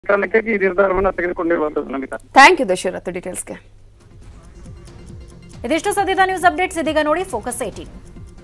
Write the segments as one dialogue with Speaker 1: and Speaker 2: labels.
Speaker 1: ಕಾರಣಕ್ಕಾಗಿ ಈ ನಿರ್ಧಾರವನ್ನು ತೆಗೆದುಕೊಂಡಿರುವಂತದ್ದು ನಮಿತಾ
Speaker 2: ಥ್ಯಾಂಕ್ ಯು ದಶರಥ್ ಡೀಟೇಲ್ಸ್ಗೆ
Speaker 3: ಇದಿಷ್ಟು ಸದ್ಯದ ನ್ಯೂಸ್ ಅಪ್ಡೇಟ್ಸ್ ಇದೀಗ ನೋಡಿ ಫೋಕಸ್ ಏಟೀನ್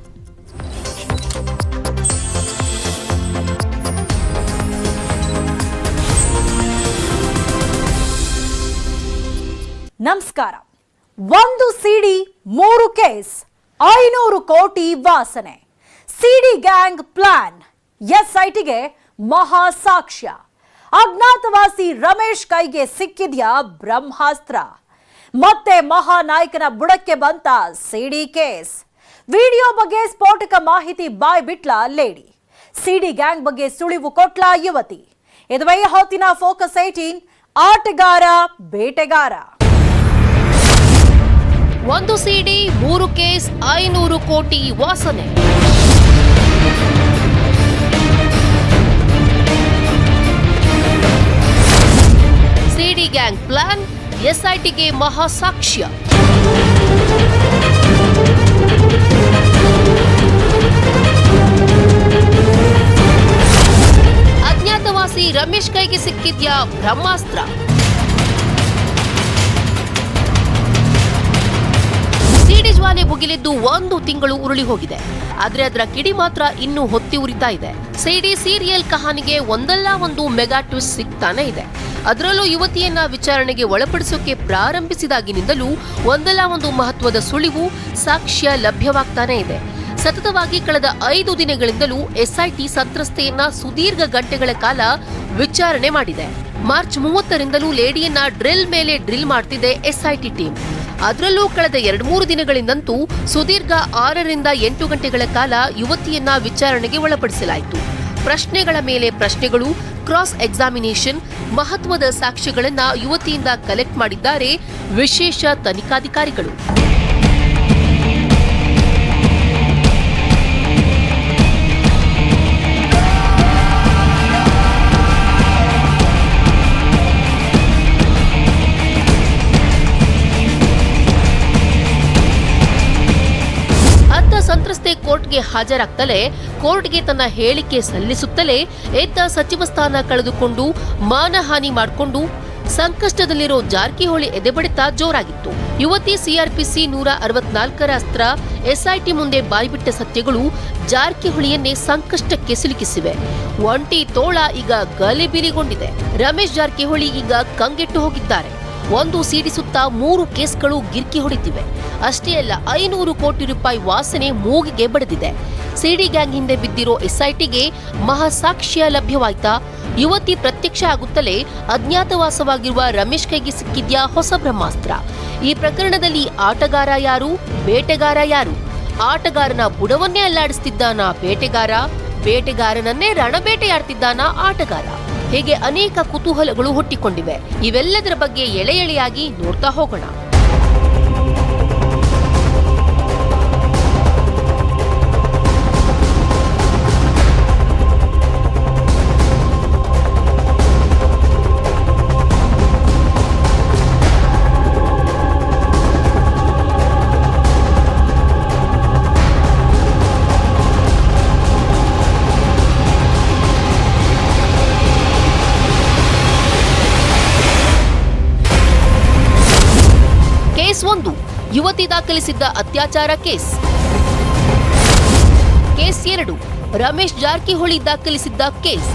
Speaker 3: ನಮಸ್ಕಾರ ಒಂದು ಸಿಡಿ ಮೂರು ಕೇಸ್ ಐನೂರು ಕೋಟಿ ವಾಸನೆ ಸಿಡಿ ಗ್ಯಾಂಗ್ ಪ್ಲಾನ್ ಎಸ್ಐಟಿಗೆ ಮಹಾ ಸಾಕ್ಷ್ಯ ಅಜ್ಞಾತವಾಸಿ ರಮೇಶ್ ಕೈಗೆ ಸಿಕ್ಕಿದ್ಯಾ ಬ್ರಹ್ಮಾಸ್ತ್ರ ಮತ್ತೆ ಮಹಾನಾಯಕನ ಬುಡಕ್ಕೆ ಬಂತ ಸಿಡಿ ಕೇಸ್ ವಿಡಿಯೋ ಬಗ್ಗೆ ಸ್ಫೋಟಕ ಮಾಹಿತಿ ಬಾಯ್ ಬಿಟ್ಲ ಲೇಡಿ ಸಿಡಿ ಗ್ಯಾಂಗ್ ಬಗ್ಗೆ ಸುಳಿವು ಕೊಟ್ಲ ಯುವತಿ ಇದುವೇ ಹೊತ್ತಿನ ಫೋಕಸ್ ಏಟೀನ್ ಆಟಗಾರ ಬೇಟೆಗಾರ
Speaker 4: ಒಂದು ಸಿಡಿ ಮೂರು ಕೇಸ್ ಐನೂರು ಕೋಟಿ ವಾಸನೆ ಸಿಡಿ ಗ್ಯಾಂಗ್ ಪ್ಲಾನ್ ಎಸ್ಐಟಿಗೆ ಮಹಾಸಾಕ್ಷ್ಯ ಅಜ್ಞಾತವಾಸಿ ರಮೇಶ್ ಕೈಗೆ ಸಿಕ್ಕಿದ್ಯಾ ಬ್ರಹ್ಮಾಸ್ತ್ರ ಸಿಡಿ ಜ್ವಾಲೆ ಭುಗಿಲಿದ್ದು ಒಂದು ತಿಂಗಳು ಉರುಳಿ ಹೋಗಿದೆ ಆದ್ರೆ ಅದರ ಕಿಡಿ ಮಾತ್ರ ಇನ್ನೂ ಹೊತ್ತಿ ಉರಿತಾ ಇದೆ ಸಿಡಿ ಸೀರಿಯಲ್ ಕಹಾನಿಗೆ ಒಂದಲ್ಲ ಒಂದು ಮೆಗಾ ಟ್ವಿಸ್ಟ್ ಸಿಗ್ತಾನೆ ಇದೆ ಅದರಲ್ಲೂ ಯುವತಿಯನ್ನ ವಿಚಾರಣೆಗೆ ಒಳಪಡಿಸೋಕೆ ಪ್ರಾರಂಭಿಸಿದಾಗಿನಿಂದಲೂ ಒಂದಲ್ಲ ಒಂದು ಮಹತ್ವದ ಸುಳಿವು ಸಾಕ್ಷ್ಯ ಲಭ್ಯವಾಗ್ತಾನೆ ಇದೆ ಸತತವಾಗಿ ಕಳೆದ ಐದು ದಿನಗಳಿಂದಲೂ ಎಸ್ಐಟಿ ಸಂತ್ರಸ್ತೆಯನ್ನ ಸುದೀರ್ಘ ಗಂಟೆಗಳ ಕಾಲ ವಿಚಾರಣೆ ಮಾಡಿದೆ ಮಾರ್ಚ್ ಮೂವತ್ತರಿಂದಲೂ ಲೇಡಿಯನ್ನ ಡ್ರಿಲ್ ಮೇಲೆ ಡ್ರಿಲ್ ಮಾಡ್ತಿದೆ ಎಸ್ಐಟಿ ಟೀಮ್ ಅದರಲ್ಲೂ ಕಳೆದ ಎರಡ್ ಮೂರು ದಿನಗಳಿಂದಂತೂ ಸುದೀರ್ಘ ಆರರಿಂದ ಎಂಟು ಗಂಟೆಗಳ ಕಾಲ ಯುವತಿಯನ್ನ ವಿಚಾರಣೆಗೆ ಒಳಪಡಿಸಲಾಯಿತು ಪ್ರಶ್ನೆಗಳ ಮೇಲೆ ಪ್ರಶ್ನೆಗಳು ಕ್ರಾಸ್ ಎಕ್ಸಾಮಿನೇಷನ್ ಮಹತ್ವದ ಸಾಕ್ಷ್ಯಗಳನ್ನ ಯುವತಿಯಿಂದ ಕಲೆಕ್ಟ್ ಮಾಡಿದ್ದಾರೆ ವಿಶೇಷ ತನಿಖಾಧಿಕಾರಿಗಳು ಅತ್ತ ಸಂತ್ರಸ್ತೆ ಕೋರ್ಟ್ಗೆ ಹಾಜರಾಗ್ತಲೇ ಕೋರ್ಟ್ಗೆ ತನ್ನ ಹೇಳಿಕೆ ಸಲ್ಲಿಸುತ್ತಲೇ ಎದ್ದ ಸಚಿವ ಸ್ಥಾನ ಕಳೆದುಕೊಂಡು ಮಾನಹಾನಿ ಮಾಡಿಕೊಂಡು ಸಂಕಷ್ಟದಲ್ಲಿರೋ ಜಾರಕಿಹೊಳಿ ಎದೆಬಡಿತ ಜೋರಾಗಿತ್ತು ಯುವತಿ ಸಿಆರ್ಪಿಸಿ ನೂರ ಅರವತ್ನಾಲ್ಕರ ಅಸ್ತ್ರ ಎಸ್ಐಟಿ ಮುಂದೆ ಬಾಯ್ಬಿಟ್ಟ ಸತ್ಯಗಳು ಜಾರಕಿಹೊಳಿಯನ್ನೇ ಸಂಕಷ್ಟಕ್ಕೆ ಸಿಲುಕಿಸಿವೆ ಒಂಟಿ ತೋಳ ಈಗ ಗಲಿಬಿಲಿಗೊಂಡಿದೆ ರಮೇಶ್ ಜಾರಕಿಹೊಳಿ ಈಗ ಕಂಗೆಟ್ಟು ಹೋಗಿದ್ದಾರೆ ಒಂದು ಸಿಡಿ ಸುತ್ತ ಮೂರು ಕೇಸ್ಗಳು ಗಿರ್ಕಿ ಹೊಡಿತಿವೆ ಅಷ್ಟೇ ಅಲ್ಲ ಐನೂರು ಕೋಟಿ ರೂಪಾಯಿ ವಾಸನೆ ಮೂಗಿಗೆ ಬಡಿದಿದೆ ಸಿಡಿ ಗ್ಯಾಂಗ್ ಹಿಂದೆ ಬಿದ್ದಿರೋ ಎಸ್ಐಟಿಗೆ ಮಹಾಸಾಕ್ಷ್ಯ ಲಭ್ಯವಾಯ್ತಾ ಯುವತಿ ಪ್ರತ್ಯಕ್ಷ ಆಗುತ್ತಲೇ ಅಜ್ಞಾತವಾಸವಾಗಿರುವ ರಮೇಶ್ ಕೈಗೆ ಸಿಕ್ಕಿದ್ಯಾ ಹೊಸ ಬ್ರಹ್ಮಾಸ್ತ್ರ ಈ ಪ್ರಕರಣದಲ್ಲಿ ಆಟಗಾರ ಯಾರು ಬೇಟೆಗಾರ ಯಾರು ಆಟಗಾರನ ಬುಡವನ್ನೇ ಅಲ್ಲಾಡಿಸ್ತಿದ್ದಾನ ಬೇಟೆಗಾರ ಬೇಟೆಗಾರನನ್ನೇ ರಣಬೇಟೆಯಾಡ್ತಿದ್ದಾನ ಆಟಗಾರ ಹೀಗೆ ಅನೇಕ ಕುತೂಹಲಗಳು ಹುಟ್ಟಿಕೊಂಡಿವೆ ಇವೆಲ್ಲದರ ಬಗ್ಗೆ ಎಳೆ ಎಳೆಯಾಗಿ ನೋಡ್ತಾ ಹೋಗೋಣ ಕೇಸ್ ಒಂದು ಯುವತಿ ದಾಖಲಿಸಿದ್ದ ಅತ್ಯಾಚಾರ ಕೇಸ್ ಕೇಸ್ ಎರಡು ರಮೇಶ್ ಜಾರಕಿಹೊಳಿ ದಾಖಲಿಸಿದ್ದ ಕೇಸ್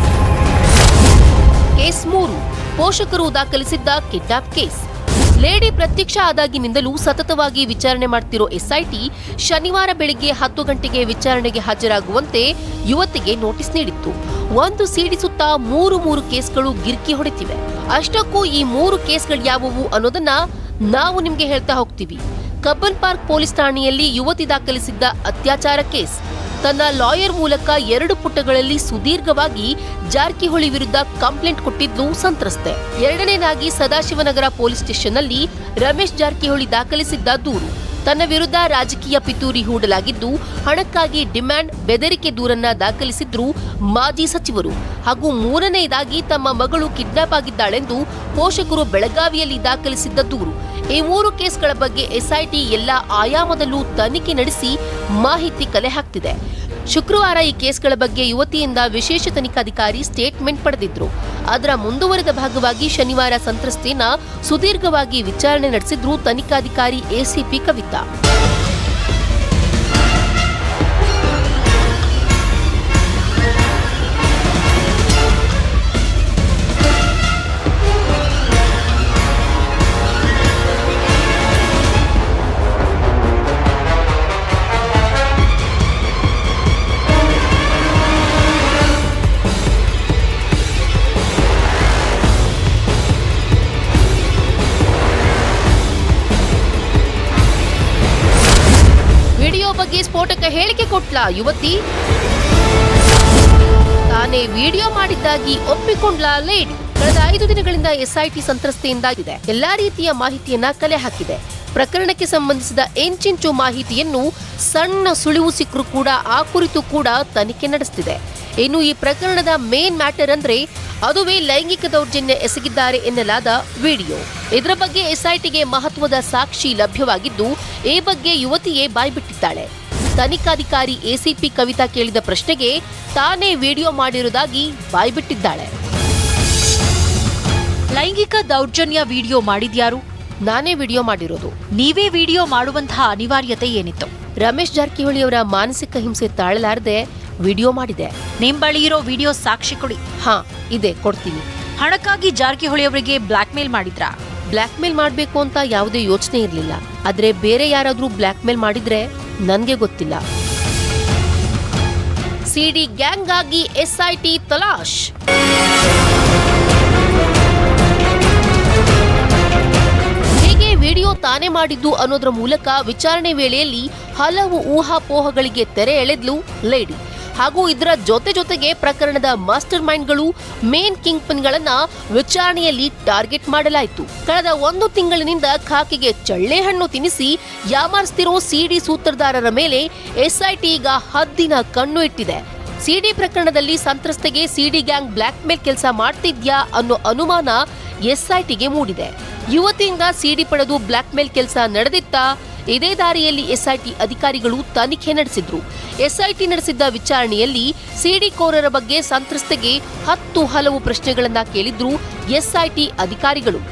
Speaker 4: ಕೇಸ್ ಮೂರು ಪೋಷಕರು ದಾಖಲಿಸಿದ್ದ ಕಿಡ್ನಾಪ್ ಕೇಸ್ ಲೇಡಿ ಪ್ರತ್ಯಕ್ಷ ಆದಾಗಿನಿಂದಲೂ ಸತತವಾಗಿ ವಿಚಾರಣೆ ಮಾಡ್ತಿರೋ ಎಸ್ಐಟಿ ಶನಿವಾರ ಬೆಳಿಗ್ಗೆ ಹತ್ತು ಗಂಟೆಗೆ ವಿಚಾರಣೆಗೆ ಹಾಜರಾಗುವಂತೆ ಯುವತಿಗೆ ನೋಟಿಸ್ ನೀಡಿತ್ತು ಒಂದು ಸಿಡಿ ಸುತ್ತ ಮೂರು ಮೂರು ಕೇಸ್ಗಳು ಗಿರ್ಕಿ ಹೊಡಿತಿವೆ ಅಷ್ಟಕ್ಕೂ ಈ ಮೂರು ಕೇಸ್ಗಳು ಯಾವುವು ಅನ್ನೋದನ್ನ ನಾವು ನಿಮ್ಗೆ ಹೇಳ್ತಾ ಹೋಗ್ತೀವಿ ಕಬ್ಬನ್ ಪಾರ್ಕ್ ಪೊಲೀಸ್ ಠಾಣೆಯಲ್ಲಿ ಯುವತಿ ದಾಖಲಿಸಿದ್ದ ಅತ್ಯಾಚಾರ ಕೇಸ್ ತನ್ನ ಲಾಯರ್ ಮೂಲಕ ಎರಡು ಪುಟಗಳಲ್ಲಿ ಸುದೀರ್ಘವಾಗಿ ಜಾರಕಿಹೊಳಿ ವಿರುದ್ಧ ಕಂಪ್ಲೇಂಟ್ ಕೊಟ್ಟಿದ್ದು ಸಂತ್ರಸ್ತೆ ಎರಡನೇದಾಗಿ ಸದಾಶಿವನಗರ ಪೊಲೀಸ್ ಸ್ಟೇಷನ್ನಲ್ಲಿ ರಮೇಶ್ ಜಾರಕಿಹೊಳಿ ದಾಖಲಿಸಿದ್ದ ದೂರು ತನ್ನ ವಿರುದ್ಧ ರಾಜಕೀಯ ಪಿತೂರಿ ಹೂಡಲಾಗಿದ್ದು ಹಣಕ್ಕಾಗಿ ಡಿಮ್ಯಾಂಡ್ ಬೆದರಿಕೆ ದೂರನ್ನ ದಾಖಲಿಸಿದ್ರು ಮಾಜಿ ಸಚಿವರು ಹಾಗೂ ಮೂರನೆಯದಾಗಿ ತಮ್ಮ ಮಗಳು ಕಿಡ್ನಾಪ್ ಆಗಿದ್ದಾಳೆಂದು ಪೋಷಕರು ಬೆಳಗಾವಿಯಲ್ಲಿ ದಾಖಲಿಸಿದ್ದ ದೂರು ಈ ಮೂರು ಕೇಸ್ಗಳ ಬಗ್ಗೆ ಎಸ್ಐಟಿ ಎಲ್ಲಾ ಆಯಾಮದಲ್ಲೂ ತನಿಖೆ ನಡೆಸಿ ಮಾಹಿತಿ ಕಲೆ ಹಾಕ್ತಿದೆ ಶುಕ್ರವಾರ ಈ ಕೇಸ್ಗಳ ಬಗ್ಗೆ ಯುವತಿಯಿಂದ ವಿಶೇಷ ತನಿಖಾಧಿಕಾರಿ ಸ್ಟೇಟ್ಮೆಂಟ್ ಪಡೆದಿದ್ರು ಅದರ ಮುಂದುವರೆದ ಭಾಗವಾಗಿ ಶನಿವಾರ ಸಂತ್ರಸ್ತೆಯನ್ನ ಸುದೀರ್ಘವಾಗಿ ವಿಚಾರಣೆ ನಡೆಸಿದ್ರು ತನಿಖಾಧಿಕಾರಿ ಎಸಿಪಿ ಕವಿತಾ ವಿಡಿಯೋ ಬಗ್ಗೆ ಸ್ಫೋಟಕ ಹೇಳಿಕೆ ಕೊಟ್ಲ ಯುವತಿ ತಾನೇ ವಿಡಿಯೋ ಮಾಡಿದ್ದಾಗಿ ಒಪ್ಪಿಕೊಂಡ್ಲ ಲೇಡಿ ಕಳೆದ ಐದು ದಿನಗಳಿಂದ ಎಸ್ಐಟಿ ಸಂತ್ರಸ್ತೆಯಿಂದಾಗಿದೆ ಎಲ್ಲಾ ರೀತಿಯ ಮಾಹಿತಿಯನ್ನ ಕಲೆ ಹಾಕಿದೆ ಪ್ರಕರಣಕ್ಕೆ ಸಂಬಂಧಿಸಿದ ಎಂಚಿಂಚು ಮಾಹಿತಿಯನ್ನು ಸಣ್ಣ ಸುಳಿವು ಸಿಕ್ಕರೂ ಕೂಡ ಆ ಕುರಿತು ಕೂಡ ತನಿಖೆ ನಡೆಸ್ತಿದೆ ಇನ್ನು ಈ ಪ್ರಕರಣದ ಮೇನ್ ಮ್ಯಾಟರ್ ಅಂದ್ರೆ ಅದುವೇ ಲೈಂಗಿಕ ದೌರ್ಜನ್ಯ ಎಸಗಿದ್ದಾರೆ ಎನ್ನಲಾದ ವಿಡಿಯೋ ಇದರ ಬಗ್ಗೆ ಎಸ್ಐಟಿಗೆ ಮಹತ್ವದ ಸಾಕ್ಷಿ ಲಭ್ಯವಾಗಿದ್ದು ಈ ಬಗ್ಗೆ ಯುವತಿಯೇ ಬಾಯ್ಬಿಟ್ಟಿದ್ದಾಳೆ ತನಿಖಾಧಿಕಾರಿ ಎಸಿಪಿ ಕವಿತಾ ಕೇಳಿದ ಪ್ರಶ್ನೆಗೆ ತಾನೇ ವಿಡಿಯೋ ಮಾಡಿರುವುದಾಗಿ ಬಾಯ್ಬಿಟ್ಟಿದ್ದಾಳೆ
Speaker 3: ಲೈಂಗಿಕ ದೌರ್ಜನ್ಯ ವಿಡಿಯೋ ಮಾಡಿದ್ಯಾರು
Speaker 4: ನಾನೇ ವಿಡಿಯೋ ಮಾಡಿರೋದು
Speaker 3: ನೀವೇ ವಿಡಿಯೋ ಮಾಡುವಂತಹ ಅನಿವಾರ್ಯತೆ ಏನಿತ್ತು
Speaker 4: ರಮೇಶ್ ಜಾರಕಿಹೊಳಿ ಅವರ ಮಾನಸಿಕ ಹಿಂಸೆ ತಾಳಲಾರದೆ ವಿಡಿಯೋ ಮಾಡಿದೆ
Speaker 3: ನಿಮ್ ಬಳಿ ಇರೋ ವಿಡಿಯೋ ಸಾಕ್ಷಿ ಕೊಡಿ
Speaker 4: ಹಾ ಇದೆ ಕೊಡ್ತೀನಿ
Speaker 3: ಹಣಕ್ಕಾಗಿ ಜಾರಕಿಹೊಳಿ ಅವರಿಗೆ ಬ್ಲಾಕ್ ಮೇಲ್ ಮಾಡಿದ್ರಾ
Speaker 4: ಬ್ಲ್ಯಾಕ್ ಮೇಲ್ ಮಾಡ್ಬೇಕು ಅಂತ ಯಾವುದೇ ಯೋಚನೆ ಇರಲಿಲ್ಲ ಆದ್ರೆ ಬೇರೆ ಯಾರಾದ್ರೂ ಬ್ಲ್ಯಾಕ್ ಮೇಲ್ ಮಾಡಿದ್ರೆ ನನ್ಗೆ ಗೊತ್ತಿಲ್ಲ ಸಿಡಿ ಗ್ಯಾಂಗ್ ಆಗಿ ಎಸ್ಐಟಿ ತಲಾಶ್ ಹೇಗೆ ವಿಡಿಯೋ ತಾನೇ ಮಾಡಿದ್ದು ಅನ್ನೋದ್ರ ಮೂಲಕ ವಿಚಾರಣೆ ವೇಳೆಯಲ್ಲಿ ಹಲವು ಊಹಾಪೋಹಗಳಿಗೆ ತೆರೆ ಎಳೆದ್ಲು ಲೇಡಿ ಹಾಗೂ ಇದರ ಜೊತೆ ಜೊತೆಗೆ ಪ್ರಕರಣದ ಮಾಸ್ಟರ್ ಮೈಂಡ್ಗಳು ಮೇನ್ ಕಿಂಗ್ ಪಿನ್ಗಳನ್ನ ವಿಚಾರಣೆಯಲ್ಲಿ ಟಾರ್ಗೆಟ್ ಮಾಡಲಾಯಿತು ಕಳೆದ ಒಂದು ತಿಂಗಳಿನಿಂದ ಖಾಕಿಗೆ ಚಳ್ಳೆ ಹಣ್ಣು ತಿನ್ನಿಸಿ ಯಾಮಾರಿಸ್ತಿರೋ ಸಿಡಿ ಸೂತ್ರಧಾರರ ಮೇಲೆ ಎಸ್ಐಟಿ ಈಗ ಹದ್ದಿನ ಕಣ್ಣು ಇಟ್ಟಿದೆ ಸಿಡಿ ಪ್ರಕರಣದಲ್ಲಿ ಸಂತ್ರಸ್ತೆಗೆ ಸಿಡಿ ಗ್ಯಾಂಗ್ ಬ್ಲ್ಯಾಕ್ ಮೇಲ್ ಕೆಲಸ ಮಾಡ್ತಿದ್ಯಾ ಅನ್ನೋ ಅನುಮಾನ ಎಸ್ಐಟಿಗೆ ಮೂಡಿದೆ ಯುವತಿಯಿಂದ ಸಿಡಿ ಪಡೆದು ಬ್ಲ್ಯಾಕ್ ಮೇಲ್ ಕೆಲಸ ನಡೆದಿತ್ತಾ ಇದೇ ದಾರಿಯಲ್ಲಿ ಎಸ್ಐಟಿ ಅಧಿಕಾರಿಗಳು ತನಿಖೆ ನಡೆಸಿದ್ರು ಎಸ್ಐಟಿ ನಡೆಸಿದ್ದ ವಿಚಾರಣೆಯಲ್ಲಿ ಸಿಡಿ ಕೋರರ ಬಗ್ಗೆ ಸಂತ್ರಸ್ತೆಗೆ ಹತ್ತು ಹಲವು ಪ್ರಶ್ನೆಗಳನ್ನ ಕೇಳಿದ್ರು ಎಸ್ಐಟಿ ಅಧಿಕಾರಿಗಳು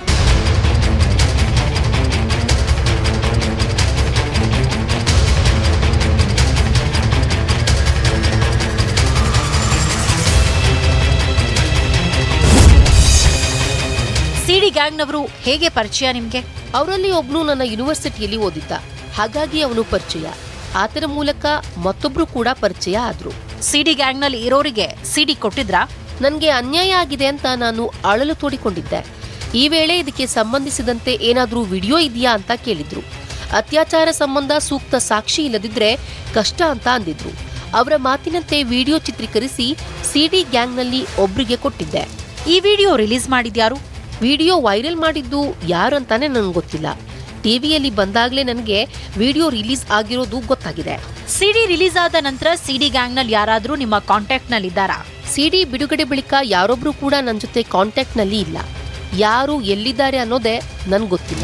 Speaker 3: ಸಿಡಿ ಗ್ಯಾಂಗ್ನವರು ಹೇಗೆ ಪರಿಚಯ ನಿಮ್ಗೆ
Speaker 4: ಅವರಲ್ಲಿ ಒಬ್ನು ನನ್ನ ಯೂನಿವರ್ಸಿಟಿಯಲ್ಲಿ ಓದಿದ್ದ ಹಾಗಾಗಿ ಅವನು ಪರಿಚಯ ಆತನ ಮೂಲಕ ಮತ್ತೊಬ್ರು ಕೂಡ ಪರಿಚಯ ಆದ್ರು
Speaker 3: ಸಿಡಿ ಗ್ಯಾಂಗ್ನಲ್ಲಿ ಇರೋರಿಗೆ ಸಿಡಿ ಕೊಟ್ಟಿದ್ರಾ
Speaker 4: ನನಗೆ ಅನ್ಯಾಯ ಆಗಿದೆ ಅಂತ ನಾನು ಅಳಲು ತೋಡಿಕೊಂಡಿದ್ದೆ ಈ ವೇಳೆ ಇದಕ್ಕೆ ಸಂಬಂಧಿಸಿದಂತೆ ಏನಾದರೂ ವಿಡಿಯೋ ಇದೆಯಾ ಅಂತ ಕೇಳಿದ್ರು ಅತ್ಯಾಚಾರ ಸಂಬಂಧ ಸೂಕ್ತ ಸಾಕ್ಷಿ ಇಲ್ಲದಿದ್ರೆ ಕಷ್ಟ ಅಂತ ಅಂದಿದ್ರು ಅವರ ಮಾತಿನಂತೆ ವಿಡಿಯೋ ಚಿತ್ರೀಕರಿಸಿ ಸಿಡಿ ಗ್ಯಾಂಗ್ನಲ್ಲಿ ಒಬ್ರಿಗೆ ಕೊಟ್ಟಿದ್ದೆ
Speaker 3: ಈ ವಿಡಿಯೋ ರಿಲೀಸ್ ಮಾಡಿದ್ಯಾರು
Speaker 4: ವಿಡಿಯೋ ವೈರಲ್ ಮಾಡಿದ್ದು ಯಾರಂತಾನೆ ನನಗೆ ಗೊತ್ತಿಲ್ಲ ಟಿವಿಯಲ್ಲಿ ಬಂದಾಗಲೇ ನನಗೆ ವಿಡಿಯೋ ರಿಲೀಸ್ ಆಗಿರೋದು ಗೊತ್ತಾಗಿದೆ
Speaker 3: ಸಿಡಿ ರಿಲೀಸ್ ಆದ ನಂತರ ಸಿಡಿ ಗ್ಯಾಂಗ್ನಲ್ಲಿ ಯಾರಾದ್ರೂ ನಿಮ್ಮ ಕಾಂಟ್ಯಾಕ್ಟ್ ನಲ್ಲಿ ಇದ್ದಾರಾ
Speaker 4: ಸಿಡಿ ಬಿಡುಗಡೆ ಬಳಿಕ ಯಾರೊಬ್ರು ಕೂಡ ನನ್ನ ಜೊತೆ ಕಾಂಟ್ಯಾಕ್ಟ್ ನಲ್ಲಿ ಇಲ್ಲ ಯಾರು ಎಲ್ಲಿದ್ದಾರೆ ಅನ್ನೋದೇ ನನ್ಗೆ ಗೊತ್ತಿಲ್ಲ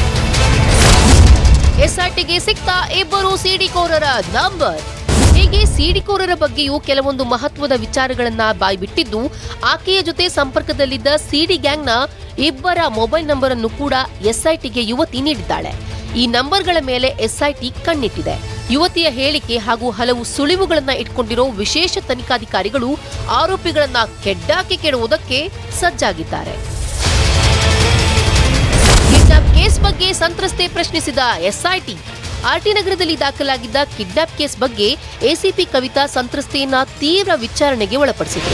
Speaker 4: ಎಸ್ಆರ್ಟಿಗೆ ಸಿಕ್ತಾ ಇಬ್ಬರು ಸಿಡಿ ಕೋರರ ನಂಬರ್ ಹೀಗೆ ಸಿಡಿ ಕೋರರ ಬಗ್ಗೆಯೂ ಕೆಲವೊಂದು ಮಹತ್ವದ ವಿಚಾರಗಳನ್ನ ಬಾಯ್ಬಿಟ್ಟಿದ್ದು ಆಕೆಯ ಜೊತೆ ಸಂಪರ್ಕದಲ್ಲಿದ್ದ ಸಿಡಿ ಗ್ಯಾಂಗ್ನ ಇಬ್ಬರ ಮೊಬೈಲ್ ನಂಬರ್ ಅನ್ನು ಕೂಡ ಎಸ್ಐಟಿಗೆ ಯುವತಿ ನೀಡಿದ್ದಾಳೆ ಈ ನಂಬರ್ಗಳ ಮೇಲೆ ಎಸ್ಐಟಿ ಕಣ್ಣಿಟ್ಟಿದೆ ಯುವತಿಯ ಹೇಳಿಕೆ ಹಾಗೂ ಹಲವು ಸುಳಿವುಗಳನ್ನ ಇಟ್ಕೊಂಡಿರೋ ವಿಶೇಷ ತನಿಖಾಧಿಕಾರಿಗಳು ಆರೋಪಿಗಳನ್ನ ಕೆಡ್ಡಾಕಿ ಕೆಡುವುದಕ್ಕೆ ಸಜ್ಜಾಗಿದ್ದಾರೆ ಕಿಡ್ನಾಪ್ ಕೇಸ್ ಬಗ್ಗೆ ಸಂತ್ರಸ್ತೆ ಪ್ರಶ್ನಿಸಿದ ಎಸ್ಐಟಿ ಆರ್ಟಿ ನಗರದಲ್ಲಿ ದಾಖಲಾಗಿದ್ದ ಕಿಡ್ನಾಪ್ ಕೇಸ್ ಬಗ್ಗೆ ಎಸಿಪಿ ಕವಿತಾ ಸಂತ್ರಸ್ತೆಯನ್ನ ತೀವ್ರ ವಿಚಾರಣೆಗೆ ಒಳಪಡಿಸಿದರು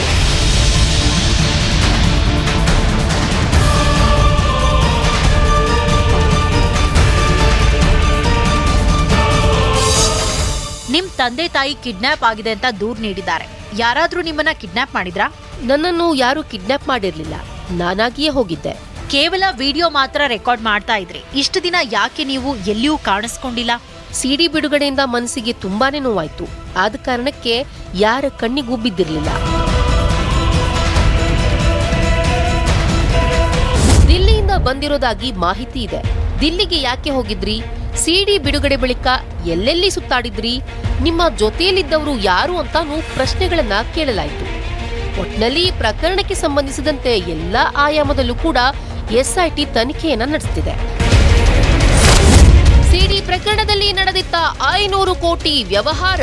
Speaker 3: ನಿಮ್ ತಂದೆ ತಾಯಿ ಕಿಡ್ನಾಪ್ ಆಗಿದೆ ಅಂತ ದೂರ್ ನೀಡಿದ್ದಾರೆ ಯಾರಾದ್ರೂ ನಿಮ್ಮನ್ನ ಕಿಡ್ನಾಪ್ ಮಾಡಿದ್ರಾ
Speaker 4: ನನ್ನನ್ನು ಯಾರೂ ಕಿಡ್ನಾಪ್ ಮಾಡಿರಲಿಲ್ಲ ನಾನಾಗಿಯೇ ಹೋಗಿದ್ದೆ
Speaker 3: ಕೇವಲ ವಿಡಿಯೋ ಮಾತ್ರ ರೆಕಾರ್ಡ್ ಮಾಡ್ತಾ ಇದ್ರಿ ಇಷ್ಟು ದಿನ ಯಾಕೆ ನೀವು ಎಲ್ಲಿಯೂ ಕಾಣಿಸ್ಕೊಂಡಿಲ್ಲ
Speaker 4: ಸಿಡಿ ಬಿಡುಗಡೆಯಿಂದ ಮನಸ್ಸಿಗೆ ತುಂಬಾನೇ ನೋವಾಯ್ತು ಆದ ಕಾರಣಕ್ಕೆ ಯಾರ ಕಣ್ಣಿಗೂ ಬಿದ್ದಿರಲಿಲ್ಲ ದಿಲ್ಲಿಯಿಂದ ಬಂದಿರೋದಾಗಿ ಮಾಹಿತಿ ಇದೆ ದಿಲ್ಲಿಗೆ ಯಾಕೆ ಹೋಗಿದ್ರಿ ಸಿಡಿ ಬಿಡುಗಡೆ ಬಳಿಕ ಎಲ್ಲೆಲ್ಲಿ ಸುತ್ತಾಡಿದ್ರಿ ನಿಮ್ಮ ಜೊತೆಯಲ್ಲಿದ್ದವರು ಯಾರು ಅಂತಾನೂ ಪ್ರಶ್ನೆಗಳನ್ನ ಕೇಳಲಾಯಿತು ಒಟ್ನಲ್ಲಿ ಈ ಪ್ರಕರಣಕ್ಕೆ ಸಂಬಂಧಿಸಿದಂತೆ ಎಲ್ಲಾ ಆಯಾಮದಲ್ಲೂ ಕೂಡ ಎಸ್ಐಟಿ ತನಿಖೆಯನ್ನ ನಡೆಸುತ್ತಿದೆ ಸಿಡಿ ಪ್ರಕರಣದಲ್ಲಿ ನಡೆದಿದ್ದ ಐನೂರು ಕೋಟಿ ವ್ಯವಹಾರ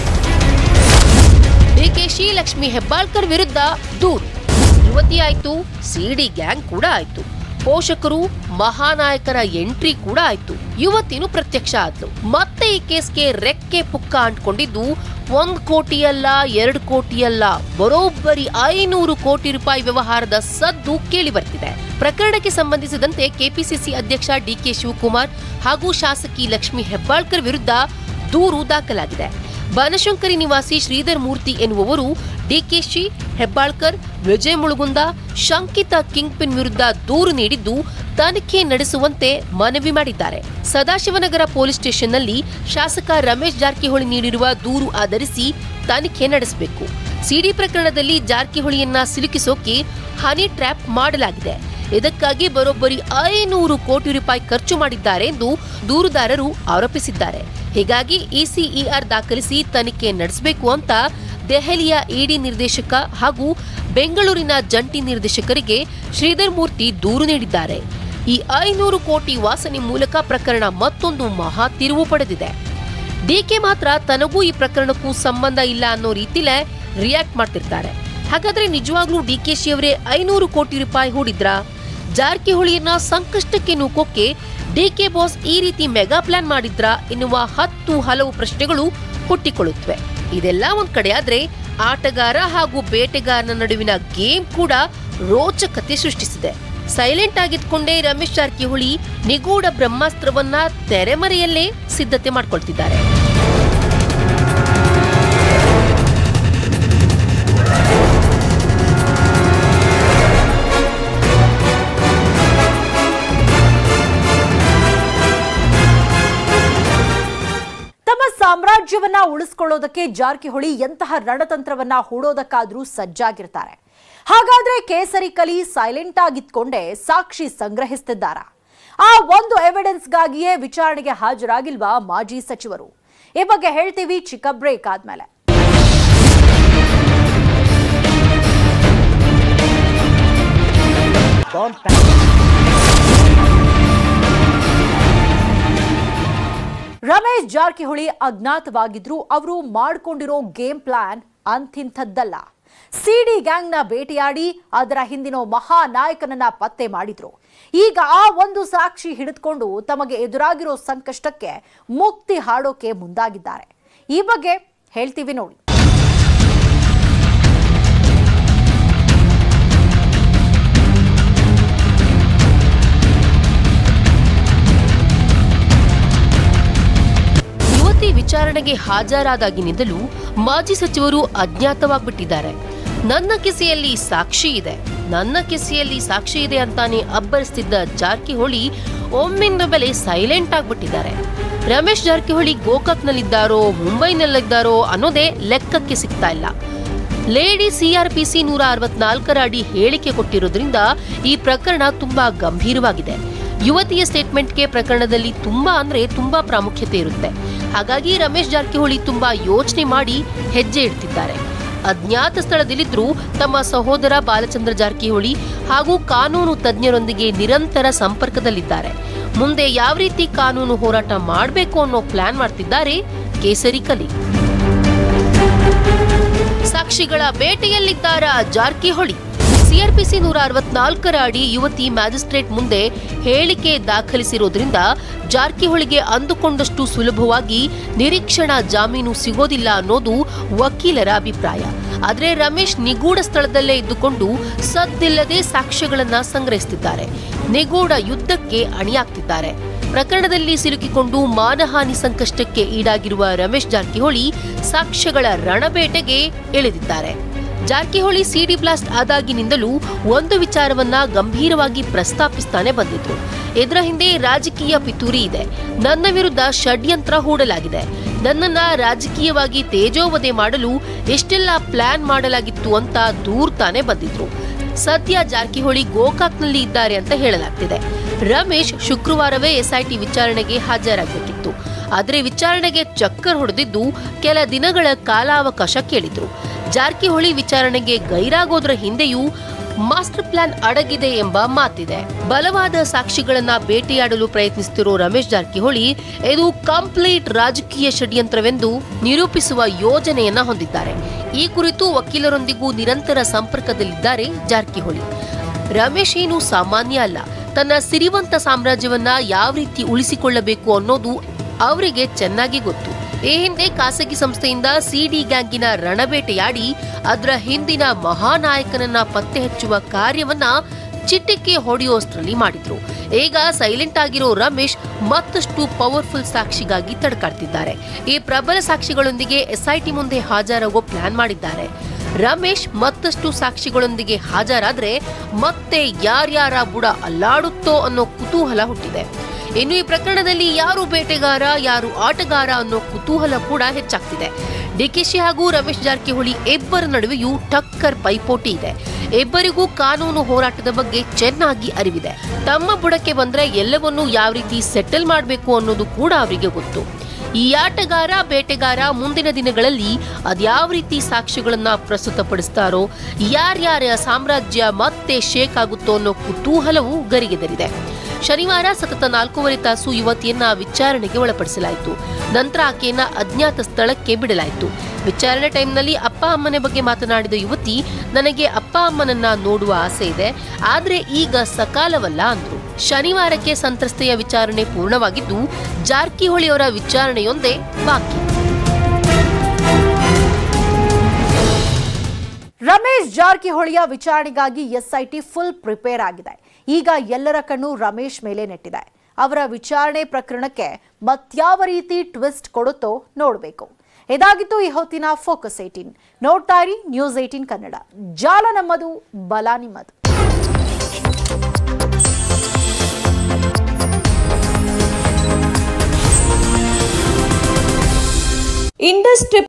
Speaker 4: ಡಿಕೆಶಿ ಲಕ್ಷ್ಮಿ ಹೆಬ್ಬಾಳ್ಕರ್ ವಿರುದ್ಧ ದೂರು ಯುವತಿ ಆಯ್ತು ಸಿಡಿ ಗ್ಯಾಂಗ್ ಕೂಡ ಆಯ್ತು ಪೋಷಕರು ಮಹಾನಾಯಕರ ಎಂಟ್ರಿ ಕೂಡ ಆಯ್ತು ಯುವತಿನೂ ಪ್ರತ್ಯಕ್ಷ ಆದ್ಲು ಮತ್ತೆ ಈ ಕೇಸ್ಗೆ ರೆಕ್ಕೆ ಪುಕ್ಕ ಅಂಟ್ಕೊಂಡಿದ್ದು ಒಂದ್ ಕೋಟಿ ಅಲ್ಲ ಎರಡು ಕೋಟಿ ಅಲ್ಲ ಬರೋಬ್ಬರಿ ಐನೂರು ಕೋಟಿ ರೂಪಾಯಿ ವ್ಯವಹಾರದ ಸದ್ದು ಕೇಳಿ ಬರ್ತಿದೆ ಪ್ರಕರಣಕ್ಕೆ ಸಂಬಂಧಿಸಿದಂತೆ ಕೆಪಿಸಿಸಿ ಅಧ್ಯಕ್ಷ ಡಿಕೆ ಶಿವಕುಮಾರ್ ಹಾಗೂ ಶಾಸಕಿ ಲಕ್ಷ್ಮಿ ಹೆಬ್ಬಾಳ್ಕರ್ ವಿರುದ್ಧ ದೂರು ದಾಖಲಾಗಿದೆ ಬನಶಂಕರಿ ನಿವಾಸಿ ಶ್ರೀಧರ್ ಮೂರ್ತಿ ಎನ್ನುವವರು ಡಿಕೆಶಿ ಹೆಬ್ಬಾಳ್ಕರ್ ವಿಜಯ್ ಮುಳುಗುಂದ ಶಂಕಿತ ಕಿಂಗ್ ಪಿನ್ ವಿರುದ್ಧ ದೂರು ನೀಡಿದ್ದು ತನಿಖೆ ನಡೆಸುವಂತೆ ಮನವಿ ಮಾಡಿದ್ದಾರೆ ಸದಾಶಿವನಗರ ಪೊಲೀಸ್ ಸ್ಟೇಷನ್ನಲ್ಲಿ ಶಾಸಕ ರಮೇಶ್ ಜಾರಕಿಹೊಳಿ ನೀಡಿರುವ ದೂರು ಆಧರಿಸಿ ತನಿಖೆ ನಡೆಸಬೇಕು ಸಿಡಿ ಪ್ರಕರಣದಲ್ಲಿ ಜಾರಕಿಹೊಳಿಯನ್ನ ಸಿಲುಕಿಸೋಕೆ ಹನಿ ಟ್ರ್ಯಾಪ್ ಮಾಡಲಾಗಿದೆ ಇದಕ್ಕಾಗಿ ಬರೋಬ್ಬರಿ ಐನೂರು ಕೋಟಿ ರೂಪಾಯಿ ಖರ್ಚು ಮಾಡಿದ್ದಾರೆ ಎಂದು ದೂರುದಾರರು ಆರೋಪಿಸಿದ್ದಾರೆ ಹೀಗಾಗಿ ಇಸಿಇಆರ್ ದಾಖಲಿಸಿ ತನಿಖೆ ನಡೆಸಬೇಕು ಅಂತ ದೆಹಲಿಯ ಇಡಿ ನಿರ್ದೇಶಕ ಹಾಗೂ ಬೆಂಗಳೂರಿನ ಜಂಟಿ ನಿರ್ದೇಶಕರಿಗೆ ಶ್ರೀಧರ್ ಮೂರ್ತಿ ದೂರು ನೀಡಿದ್ದಾರೆ ಈ ಐನೂರು ಕೋಟಿ ವಾಸನೆ ಮೂಲಕ ಪ್ರಕರಣ ಮತ್ತೊಂದು ಮಹಾ ತಿರುವು ಪಡೆದಿದೆ ಡಿಕೆ ಮಾತ್ರ ತನಗೂ ಈ ಪ್ರಕರಣಕ್ಕೂ ಸಂಬಂಧ ಇಲ್ಲ ಅನ್ನೋ ರೀತಿಲೇ ರಿಯಾಕ್ಟ್ ಮಾಡ್ತಿರ್ತಾರೆ ಹಾಗಾದ್ರೆ ನಿಜವಾಗ್ಲೂ ಡಿಕೆಶಿ ಅವರೇ ಐನೂರು ಕೋಟಿ ರೂಪಾಯಿ ಹೂಡಿದ್ರಾ ಜಾರಕಿಹೊಳಿಯನ್ನ ಸಂಕಷ್ಟಕ್ಕೆ ನೂಕೋಕೆ ಡಿಕೆ ಬಾಸ್ ಈ ರೀತಿ ಮೆಗಾ ಪ್ಲಾನ್ ಮಾಡಿದ್ರಾ ಎನ್ನುವ ಹತ್ತು ಹಲವು ಪ್ರಶ್ನೆಗಳು ಹುಟ್ಟಿಕೊಳ್ಳುತ್ತವೆ ಇದೆಲ್ಲ ಒಂದ್ ಕಡೆ ಆದ್ರೆ ಆಟಗಾರ ಹಾಗೂ ಬೇಟೆಗಾರನ ನಡುವಿನ ಗೇಮ್ ಕೂಡ ರೋಚಕತೆ ಸೃಷ್ಟಿಸಿದೆ ಸೈಲೆಂಟ್ ಆಗಿದ್ಕೊಂಡೇ ರಮೇಶ್ ಜಾರಕಿಹೊಳಿ ನಿಗೂಢ ಬ್ರಹ್ಮಾಸ್ತ್ರವನ್ನ ತೆರೆಮರೆಯಲ್ಲೇ ಸಿದ್ಧತೆ ಮಾಡ್ಕೊಳ್ತಿದ್ದಾರೆ
Speaker 2: ತಮ್ಮ ಸಾಮ್ರಾಜ್ಯವನ್ನ ಉಳಿಸ್ಕೊಳ್ಳೋದಕ್ಕೆ ಜಾರಕಿಹೊಳಿ ಎಂತಹ ರಣತಂತ್ರವನ್ನ ಹೂಡೋದಕ್ಕಾದ್ರೂ ಸಜ್ಜಾಗಿರ್ತಾರೆ ಹಾಗಾದ್ರೆ ಕೇಸರಿ ಕಲಿ ಸೈಲೆಂಟ್ ಆಗಿದ್ಕೊಂಡೇ ಸಾಕ್ಷಿ ಸಂಗ್ರಹಿಸ್ತಿದ್ದಾರ ಆ ಒಂದು ಎವಿಡೆನ್ಸ್ಗಾಗಿಯೇ ವಿಚಾರಣೆಗೆ ಹಾಜರಾಗಿಲ್ವಾ ಮಾಜಿ ಸಚಿವರು ಈ ಬಗ್ಗೆ ಹೇಳ್ತೀವಿ ಚಿಕ್ಕ ಬ್ರೇಕ್ ಆದ್ಮೇಲೆ ರಮೇಶ್ ಜಾರಕಿಹೊಳಿ ಅಜ್ಞಾತವಾಗಿದ್ರು ಅವರು ಮಾಡ್ಕೊಂಡಿರೋ ಗೇಮ್ ಪ್ಲಾನ್ ಅಂತಿಂಥದ್ದಲ್ಲ ಸಿಡಿ ಗ್ಯಾಂಗ್ನ ಭೇಟಿಯಾಡಿ ಅದರ ಹಿಂದಿನ ಮಹಾನಾಯಕನನ್ನ ಪತ್ತೆ ಮಾಡಿದ್ರು ಈಗ ಆ ಒಂದು ಸಾಕ್ಷಿ ಹಿಡಿದುಕೊಂಡು ತಮಗೆ ಎದುರಾಗಿರೋ ಸಂಕಷ್ಟಕ್ಕೆ ಮುಕ್ತಿ ಹಾಡೋಕೆ ಮುಂದಾಗಿದ್ದಾರೆ ಈ ಬಗ್ಗೆ ಹೇಳ್ತೀವಿ ನೋಡಿ
Speaker 4: ಯುವತಿ ವಿಚಾರಣೆಗೆ ಹಾಜರಾದಾಗಿನಿಂದಲೂ ಮಾಜಿ ಸಚಿವರು ಅಜ್ಞಾತವಾಗ್ಬಿಟ್ಟಿದ್ದಾರೆ ನನ್ನ ಕಿಸೆಯಲ್ಲಿ ಸಾಕ್ಷಿ ಇದೆ ನನ್ನ ಕಿಸೆಯಲ್ಲಿ ಸಾಕ್ಷಿ ಇದೆ ಅಂತಾನೆ ಅಬ್ಬರಿಸ್ತಿದ್ದ ಜಾರಕಿಹೊಳಿ ಒಮ್ಮಿಂದ ಬೆಲೆ ಸೈಲೆಂಟ್ ಆಗ್ಬಿಟ್ಟಿದ್ದಾರೆ ರಮೇಶ್ ಜಾರಕಿಹೊಳಿ ಗೋಕಾಕ್ನಲ್ಲಿದ್ದಾರೋ ಮುಂಬೈನಲ್ಲಿದ್ದಾರೋ ಅನ್ನೋದೇ ಲೆಕ್ಕಕ್ಕೆ ಸಿಗ್ತಾ ಇಲ್ಲ ಲೇಡಿ ಸಿಆರ್ಪಿಸಿ ನೂರ ಅರವತ್ನಾಲ್ಕರ ಅಡಿ ಹೇಳಿಕೆ ಕೊಟ್ಟಿರೋದ್ರಿಂದ ಈ ಪ್ರಕರಣ ತುಂಬಾ ಗಂಭೀರವಾಗಿದೆ ಯುವತಿಯ ಸ್ಟೇಟ್ಮೆಂಟ್ಗೆ ಪ್ರಕರಣದಲ್ಲಿ ತುಂಬಾ ಅಂದ್ರೆ ತುಂಬಾ ಪ್ರಾಮುಖ್ಯತೆ ಇರುತ್ತೆ ಹಾಗಾಗಿ ರಮೇಶ್ ಜಾರಕಿಹೊಳಿ ತುಂಬಾ ಯೋಚನೆ ಮಾಡಿ ಹೆಜ್ಜೆ ಇಡ್ತಿದ್ದಾರೆ ಅಜ್ಞಾತ ಸ್ಥಳದಲ್ಲಿದ್ರೂ ತಮ್ಮ ಸಹೋದರ ಬಾಲಚಂದ್ರ ಜಾರಕಿಹೊಳಿ ಹಾಗೂ ಕಾನೂನು ತಜ್ಞರೊಂದಿಗೆ ನಿರಂತರ ಸಂಪರ್ಕದಲ್ಲಿದ್ದಾರೆ ಮುಂದೆ ಯಾವ ರೀತಿ ಕಾನೂನು ಹೋರಾಟ ಮಾಡಬೇಕು ಅನ್ನೋ ಪ್ಲಾನ್ ಮಾಡ್ತಿದ್ದಾರೆ ಕೇಸರಿ ಕಲಿ ಸಾಕ್ಷಿಗಳ ಬೇಟೆಯಲ್ಲಿದ್ದಾರ ಜಾರಕಿಹೊಳಿ ಸಿಆರ್ಪಿಸಿ ನೂರ ಅರವತ್ನಾಲ್ಕರ ಅಡಿ ಯುವತಿ ಮ್ಯಾಜಿಸ್ಟ್ರೇಟ್ ಮುಂದೆ ಹೇಳಿಕೆ ದಾಖಲಿಸಿರೋದ್ರಿಂದ ಜಾರಕಿಹೊಳಿಗೆ ಅಂದುಕೊಂಡಷ್ಟು ಸುಲಭವಾಗಿ ನಿರೀಕ್ಷಣಾ ಜಾಮೀನು ಸಿಗೋದಿಲ್ಲ ಅನ್ನೋದು ವಕೀಲರ ಅಭಿಪ್ರಾಯ ಆದ್ರೆ ರಮೇಶ್ ನಿಗೂಢ ಸ್ಥಳದಲ್ಲೇ ಇದ್ದುಕೊಂಡು ಸದ್ದಿಲ್ಲದೆ ಸಾಕ್ಷ್ಯಗಳನ್ನ ಸಂಗ್ರಹಿಸುತ್ತಿದ್ದಾರೆ ನಿಗೂಢ ಯುದ್ಧಕ್ಕೆ ಅಣಿಯಾಗ್ತಿದ್ದಾರೆ ಪ್ರಕರಣದಲ್ಲಿ ಸಿಲುಕಿಕೊಂಡು ಮಾನಹಾನಿ ಸಂಕಷ್ಟಕ್ಕೆ ಈಡಾಗಿರುವ ರಮೇಶ್ ಜಾರಕಿಹೊಳಿ ಸಾಕ್ಷ್ಯಗಳ ರಣಬೇಟೆಗೆ ಇಳಿದಿದ್ದಾರೆ ಜಾರಕಿಹೊಳಿ ಸಿಡಿ ಬ್ಲಾಸ್ಟ್ ಆದಾಗಿನಿಂದಲೂ ಒಂದು ವಿಚಾರವನ್ನ ಗಂಭೀರವಾಗಿ ಪ್ರಸ್ತಾಪಿಸ್ತಾನೆ ಬಂದಿದ್ರು ಇದರ ಹಿಂದೆ ರಾಜಕೀಯ ಪಿತೂರಿ ಇದೆ ನನ್ನ ವಿರುದ್ಧ ಷಡ್ಯಂತ್ರ ಹೂಡಲಾಗಿದೆ ನನ್ನನ್ನ ರಾಜಕೀಯವಾಗಿ ತೇಜೋವಧೆ ಮಾಡಲು ಎಷ್ಟೆಲ್ಲ ಪ್ಲಾನ್ ಮಾಡಲಾಗಿತ್ತು ಅಂತ ದೂರ್ತಾನೆ ಬಂದಿದ್ರು ಸದ್ಯ ಜಾರಕಿಹೊಳಿ ಗೋಕಾಕ್ನಲ್ಲಿ ಇದ್ದಾರೆ ಅಂತ ಹೇಳಲಾಗ್ತಿದೆ ರಮೇಶ್ ಶುಕ್ರವಾರವೇ ಎಸ್ಐಟಿ ವಿಚಾರಣೆಗೆ ಹಾಜರಾಗಬೇಕಿತ್ತು ಆದರೆ ವಿಚಾರಣೆಗೆ ಚಕ್ಕರ್ ಹೊಡೆದಿದ್ದು ಕೆಲ ದಿನಗಳ ಕಾಲಾವಕಾಶ ಕೇಳಿದ್ರು ಜಾರಕಿಹೊಳಿ ವಿಚಾರಣೆಗೆ ಗೈರಾಗೋದ್ರ ಹಿಂದೆಯೂ ಮಾಸ್ಟರ್ ಪ್ಲಾನ್ ಅಡಗಿದೆ ಎಂಬ ಮಾತಿದೆ ಬಲವಾದ ಸಾಕ್ಷಿಗಳನ್ನ ಬೇಟೆಯಾಡಲು ಪ್ರಯತ್ನಿಸುತ್ತಿರೋ ರಮೇಶ್ ಜಾರಕಿಹೊಳಿ ಇದು ಕಂಪ್ಲೀಟ್ ರಾಜಕೀಯ ಷಡ್ಯಂತ್ರವೆಂದು ನಿರೂಪಿಸುವ ಯೋಜನೆಯನ್ನ ಹೊಂದಿದ್ದಾರೆ ಈ ಕುರಿತು ವಕೀಲರೊಂದಿಗೂ ನಿರಂತರ ಸಂಪರ್ಕದಲ್ಲಿದ್ದಾರೆ ಜಾರಕಿಹೊಳಿ ರಮೇಶ್ ಏನು ಸಾಮಾನ್ಯ ಅಲ್ಲ ತನ್ನ ಸಿರಿವಂತ ಸಾಮ್ರಾಜ್ಯವನ್ನ ಯಾವ ರೀತಿ ಉಳಿಸಿಕೊಳ್ಳಬೇಕು ಅನ್ನೋದು ಅವರಿಗೆ ಚೆನ್ನಾಗಿ ಗೊತ್ತು ಈ ಹಿಂದೆ ಖಾಸಗಿ ಸಂಸ್ಥೆಯಿಂದ ಸಿಡಿ ಗ್ಯಾಂಗಿನ ರಣಬೇಟೆಯಾಡಿ ಅದರ ಹಿಂದಿನ ಮಹಾನಾಯಕನನ್ನ ಪತ್ತೆ ಹಚ್ಚುವ ಕಾರ್ಯವನ್ನ ಚಿಟ್ಟಿಕ್ಕೆ ಹೊಡೆಯೋಷ್ಟ್ರಲ್ಲಿ ಮಾಡಿದ್ರು ಈಗ ಸೈಲೆಂಟ್ ಆಗಿರೋ ರಮೇಶ್ ಮತ್ತಷ್ಟು ಪವರ್ಫುಲ್ ಸಾಕ್ಷಿಗಾಗಿ ತಡ್ಕಾಡ್ತಿದ್ದಾರೆ ಈ ಪ್ರಬಲ ಸಾಕ್ಷಿಗಳೊಂದಿಗೆ ಎಸ್ಐಟಿ ಮುಂದೆ ಹಾಜರಾಗೋ ಪ್ಲಾನ್ ಮಾಡಿದ್ದಾರೆ ರಮೇಶ್ ಮತ್ತಷ್ಟು ಸಾಕ್ಷಿಗಳೊಂದಿಗೆ ಹಾಜರಾದ್ರೆ ಮತ್ತೆ ಯಾರ್ಯಾರ ಬುಡ ಅಲ್ಲಾಡುತ್ತೋ ಅನ್ನೋ ಕುತೂಹಲ ಹುಟ್ಟಿದೆ ಇನ್ನು ಈ ಪ್ರಕರಣದಲ್ಲಿ ಯಾರು ಬೇಟೆಗಾರ ಯಾರು ಆಟಗಾರ ಅನ್ನೋ ಕುತೂಹಲ ಕೂಡ ಹೆಚ್ಚಾಗ್ತಿದೆ ಡಿಕೆಶಿ ಹಾಗೂ ರಮೇಶ್ ಜಾರಕಿಹೊಳಿ ಇಬ್ಬರ ನಡುವೆಯೂ ಟಕ್ಕರ್ ಪೈಪೋಟಿ ಇದೆ ಇಬ್ಬರಿಗೂ ಕಾನೂನು ಹೋರಾಟದ ಬಗ್ಗೆ ಚೆನ್ನಾಗಿ ಅರಿವಿದೆ ತಮ್ಮ ಬುಡಕ್ಕೆ ಬಂದ್ರೆ ಎಲ್ಲವನ್ನೂ ಯಾವ ರೀತಿ ಸೆಟಲ್ ಮಾಡಬೇಕು ಅನ್ನೋದು ಕೂಡ ಅವರಿಗೆ ಗೊತ್ತು ಈ ಆಟಗಾರ ಬೇಟೆಗಾರ ಮುಂದಿನ ದಿನಗಳಲ್ಲಿ ಅದ್ಯಾವ ರೀತಿ ಸಾಕ್ಷ್ಯಗಳನ್ನ ಪ್ರಸ್ತುತಪಡಿಸ್ತಾರೋ ಯಾರ್ಯಾರ ಸಾಮ್ರಾಜ್ಯ ಮತ್ತೆ ಶೇಕ್ ಆಗುತ್ತೋ ಅನ್ನೋ ಕುತೂಹಲವು ಗರಿಗೆದರಿದೆ ಶನಿವಾರ ಸತತ ನಾಲ್ಕೂವರೆ ತಾಸು ಯುವತಿಯನ್ನ ವಿಚಾರಣೆಗೆ ಒಳಪಡಿಸಲಾಯಿತು ನಂತರ ಆಕೆಯನ್ನ ಅಜ್ಞಾತ ಸ್ಥಳಕ್ಕೆ ಬಿಡಲಾಯಿತು ವಿಚಾರಣೆ ಟೈಮ್ನಲ್ಲಿ ಅಪ್ಪ ಅಮ್ಮನ ಬಗ್ಗೆ ಮಾತನಾಡಿದ ಯುವತಿ ನನಗೆ ಅಪ್ಪ ಅಮ್ಮನನ್ನ ನೋಡುವ ಆಸೆ ಇದೆ ಆದ್ರೆ ಈಗ ಸಕಾಲವಲ್ಲ ಅಂದ್ರು ಶನಿವಾರಕ್ಕೆ ಸಂತ್ರಸ್ತೆಯ ವಿಚಾರಣೆ ಪೂರ್ಣವಾಗಿದ್ದು ಜಾರಕಿಹೊಳಿಯವರ ವಿಚಾರಣೆಯೊಂದೇ ಬಾಕಿ
Speaker 2: ರಮೇಶ್ ಜಾರಕಿಹೊಳಿಯ ವಿಚಾರಣೆಗಾಗಿ ಎಸ್ಐಟಿ ಫುಲ್ ಪ್ರಿಪೇರ್ ಆಗಿದೆ ಈಗ ಎಲ್ಲರ ಕಣ್ಣು ರಮೇಶ್ ಮೇಲೆ ನೆಟ್ಟಿದೆ ಅವರ ವಿಚಾರಣೆ ಪ್ರಕರಣಕ್ಕೆ ಮತ್ಯಾವ ರೀತಿ ಟ್ವಿಸ್ಟ್ ಕೊಡುತ್ತೋ ನೋಡಬೇಕು ಇದಾಗಿತ್ತು ಈ ಹೊತ್ತಿನ ಫೋಕಸ್ ಏಟೀನ್ ನೋಡ್ತಾ ಇರಿ ನ್ಯೂಸ್ ಏಟೀನ್ ಕನ್ನಡ ಜಾಲ ನಮ್ಮದು ಬಲ ನಿಮ್ಮದು
Speaker 5: ಇಂಡಸ್ಟ್ರಿ